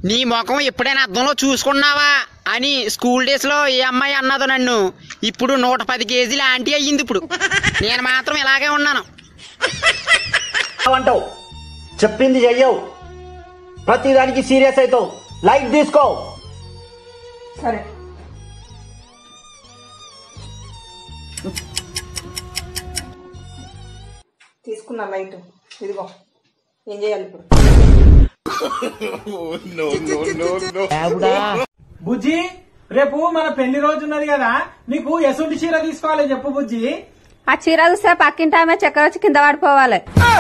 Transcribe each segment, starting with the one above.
నీ ముఖం ఎప్పుడైనా అద్దంలో చూసుకున్నావా అని స్కూల్ డేస్ లో ఏ అమ్మాయి అన్నదో నన్ను ఇప్పుడు నూట పది కేజీలు ఆంటీ అయ్యింది ఇప్పుడు నేను మాత్రం ఇలాగే ఉన్నాను అంటావు చెప్పింది చెయ్యవు ప్రతిదానికి సీరియస్ అవుతావు లైట్ తీసుకో సరే తీసుకున్నా లైట్ ఇదిగో ఏం చేయాలి ఇప్పుడు బుజ్జి రేపు మన పెళ్లి రోజు ఉన్నది కదా నీకు ఎసుంటి చీర తీసుకోవాలి చెప్పు బుజ్జి ఆ చీర చూస్తే పక్కింటి ఆమె చక్కెర వచ్చి కింద పడిపోవాలి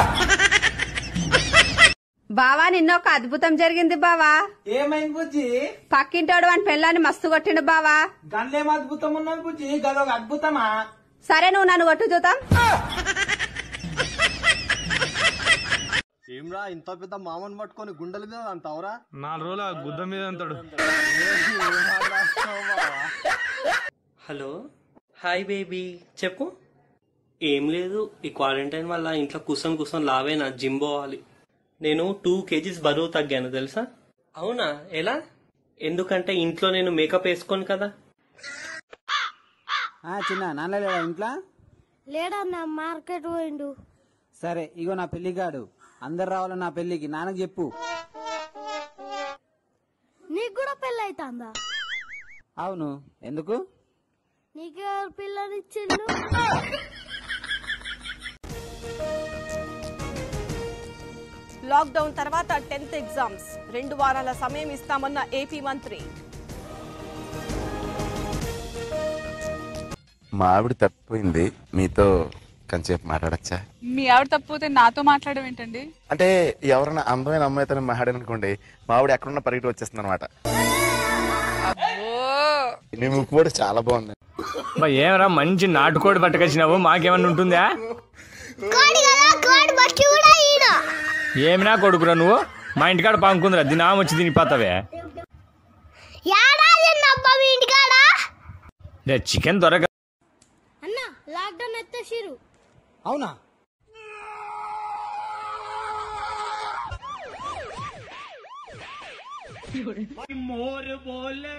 బావా నిన్న ఒక అద్భుతం జరిగింది బావా ఏమైంది బుజ్జి పక్కింటోడు అని పెళ్ళాన్ని మస్తు కొట్టిండు బావా గన్లేం అద్భుతం ఉన్నది బుజ్జి గదొక అద్భుతమా సరే నువ్వు నన్ను కొట్టు చూద్దాం ఏమ్రా ఇంత పెద్ద మామని పట్టుకొని గుండెల మీద అంటావురా నాలుగు రోజులు ఆ గుద్ద మీద అంటాడు హలో హాయ్ బేబీ చెప్పు ఏం లేదు ఈ క్వారంటైన్ వల్ల ఇంట్లో కూర్చొని కూర్చొని లావేనా జిమ్ పోవాలి నేను టూ కేజీస్ బరువు తగ్గాను తెలుసా అవునా ఎలా ఎందుకంటే ఇంట్లో నేను మేకప్ వేసుకోను కదా చిన్న నాన్న లేడా ఇంట్లో లేడన్నా మార్కెట్ పోయిండు సరే ఇగో నా పెళ్లిగాడు అందరు రావాలి నా పెళ్లికి నాన్నకు చెప్పు నీకు కూడా పెళ్ళి అవుతుందా అవును ఎందుకు నీకు ఎవరు పిల్లనిచ్చిండు లాక్డౌన్ తర్వాత టెన్త్ ఎగ్జామ్స్ రెండు వారాల సమయం ఇస్తామన్న ఏపీ మంత్రి మా ఆవిడ తప్పిపోయింది మీతో కొంచెంసేపు మాట్లాడచ్చా మీ ఆవిడ తప్పిపోతే నాతో మాట్లాడడం ఏంటండి అంటే ఎవరైనా అందమైన అమ్మాయితో మాట్లాడాను అనుకోండి మా ఆవిడ ఎక్కడున్న పరిగెట్టి వచ్చేస్తుంది అనమాట నీ ముక్కు కూడా చాలా బాగుంది బా ఏమరా మంచి నాటుకోడి పట్టుకొచ్చినావు మాకేమన్నా ఉంటుందా ఏమినా కొడుకురా నువ్వు మా ఇంటికాడ పాముకుందిరా దీని ఆమె వచ్చి దీని పోతావే రే చికెన్ దొరక అన్న లాక్డౌన్ ఎత్తేసిరు అవునా मोर बोले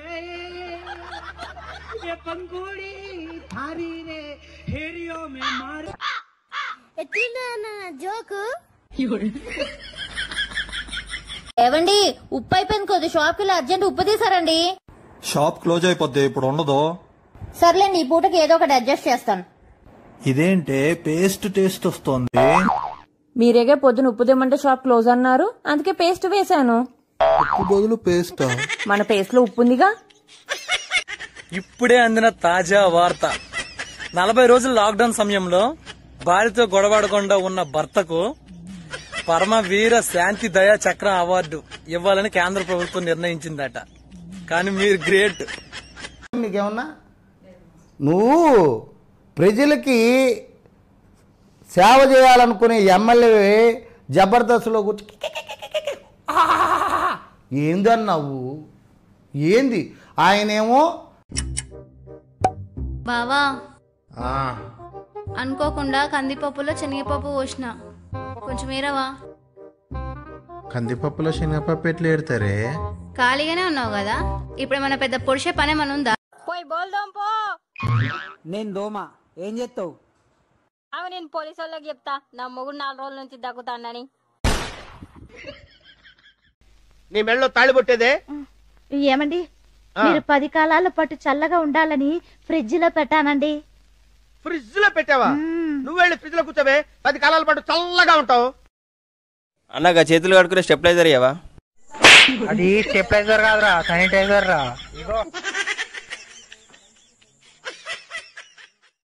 ये पंखुड़ी थारी रे हेरियो में मार ఎట్లున్నా జోకు ఏవండి ఉప్పు అయిపోయింది కొద్ది షాప్ కి అర్జెంట్ ఉప్పు తీసారండి షాప్ క్లోజ్ అయిపోద్ది ఇప్పుడు ఉండదు సర్లేండి ఈ పూటకి ఏదో ఒకటి అడ్జస్ట్ చేస్తాను ఇదేంటే పేస్ట్ టేస్ట్ వస్తుంది మీరేగే పొద్దున ఉప్పు తెమ్మంటే షాప్ క్లోజ్ అన్నారు అందుకే పేస్ట్ వేశాను ఉప్పు బదులు పేస్ట్ మన పేస్ట్ లో ఉప్పు ఉందిగా ఇప్పుడే అందిన తాజా వార్త నలభై రోజుల లాక్డౌన్ సమయంలో భార్యతో గొడవడకుండా ఉన్న భర్తకు పరమవీర శాంతి దయా చక్రం అవార్డు ఇవ్వాలని కేంద్ర ప్రభుత్వం నిర్ణయించిందట కానీ మీరు గ్రేట్ నీకేమన్నా నువ్వు ప్రజలకి సేవ చేయాలనుకునే ఎమ్మెల్యే జబర్దస్త్లో కూర్చు ఏందన్నావు ఏంది ఆయనేమో బావా అనుకోకుండా కందిపప్పులో శనగపప్పు పోసిన కొంచెం ఏరవా కందిపప్పులో శనగపప్పు ఎట్లా ఏడతారే ఖాళీగానే ఉన్నావు కదా ఇప్పుడు మన పెద్ద పొడిచే పని మన ఉందా పోయి బోల్దాం పో నేను దోమ ఏం చేస్తావు అవి నేను పోలీసు వాళ్ళకి చెప్తా నా మొగుడు నాలుగు రోజుల నుంచి దగ్గుతానని నీ మెళ్ళలో తాళి పట్టేదే ఏమండి మీరు పది కాలాల పాటు చల్లగా ఉండాలని ఫ్రిడ్జ్ లో పెట్టానండి ఫ్రిడ్జ్ లో పెట్టావా నువ్వు వెళ్ళి ఫ్రిడ్జ్ లో కూర్చోవే పది కాలాల పాటు చల్లగా ఉంటావు అన్నగా చేతులు కడుకునే స్టెప్లైజర్ ఇవ్వవా అది స్టెప్లైజర్ కాదురా శానిటైజర్ రా